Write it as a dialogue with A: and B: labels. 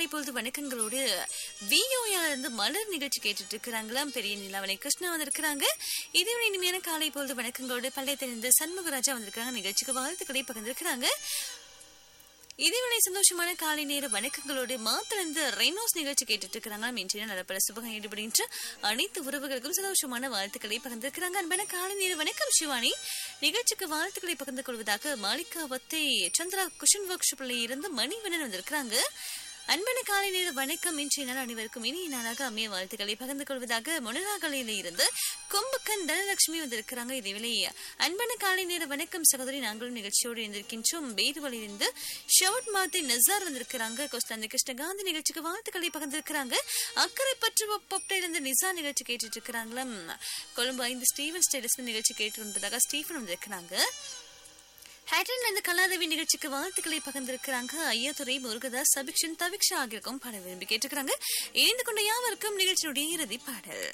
A: காலை பொழுது வணக்கங்களோடு விஓயா இருந்து மலர் நிகழ்ச்சி கேட்டுட்டு இருக்கிறாங்களாம் பெரிய நிலாவணை கிருஷ்ணா வந்திருக்கிறாங்க இதே ஒரு இனிமையான காலை பொழுது வணக்கங்களோடு பள்ளியத்திலிருந்து சண்முகராஜா வந்திருக்காங்க நிகழ்ச்சிக்கு வாழ்த்துக்களை பகிர்ந்திருக்கிறாங்க இதேவேளை சந்தோஷமான காலை நேர வணக்கங்களோடு மாத்திலிருந்து ரெய்னோஸ் நிகழ்ச்சி கேட்டுட்டு இருக்கிறாங்க இன்றைய நடப்பட சுபகம் ஈடுபடுகின்ற அனைத்து உறவுகளுக்கும் சந்தோஷமான வாழ்த்துக்களை பகிர்ந்திருக்கிறாங்க அன்பான காலை நேர வணக்கம் சிவானி நிகழ்ச்சிக்கு வாழ்த்துக்களை பகிர்ந்து கொள்வதாக மாளிகாவத்தை சந்திரா குஷன் ஒர்க் ஷாப்ல இருந்து மணிவண்ணன் வந்திருக்கிறாங்க அன்பான காலை நேர வணக்கம் இன்றைய நாள் அனைவருக்கும் இனிய நாளாக அமைய வாழ்த்துக்களை பகிர்ந்து கொள்வதாக முனராகலையில இருந்து கும்பக்கன் தனலட்சுமி வந்திருக்கிறாங்க இதேவேளை அன்பான காலை நேர வணக்கம் சகோதரி நாங்களும் நிகழ்ச்சியோடு இருந்திருக்கின்றோம் பேருவலிருந்து ஷவுட் மாத்தி நசார் வந்திருக்கிறாங்க கோஸ்தாந்தி கிருஷ்ணகாந்தி நிகழ்ச்சிக்கு வாழ்த்துக்களை பகிர்ந்திருக்கிறாங்க அக்கறை பற்று பொப்டையிலிருந்து நிசா நிகழ்ச்சி கேட்டுட்டு இருக்கிறாங்களாம் கொழும்பு ஐந்து ஸ்டீவன் ஸ்டேடஸ் நிகழ்ச்சி கேட்டு வந்ததாக ஸ்டீஃபன் வந்திருக்கிறாங்க ஹேட்டன்ல இருந்து கலாதேவி நிகழ்ச்சிக்கு வாழ்த்துக்களை பகிர்ந்திருக்கிறாங்க ஐயாதுரை முருகதாஸ் சபிக்ஷன் தவிக்ஷா ஆகியோருக்கும் பாட விரும்பி கேட்டுக்கிறாங்க இணைந்து கொண்ட யாவருக்கும் நிகழ்ச்சியுடைய இறுதி பாடல்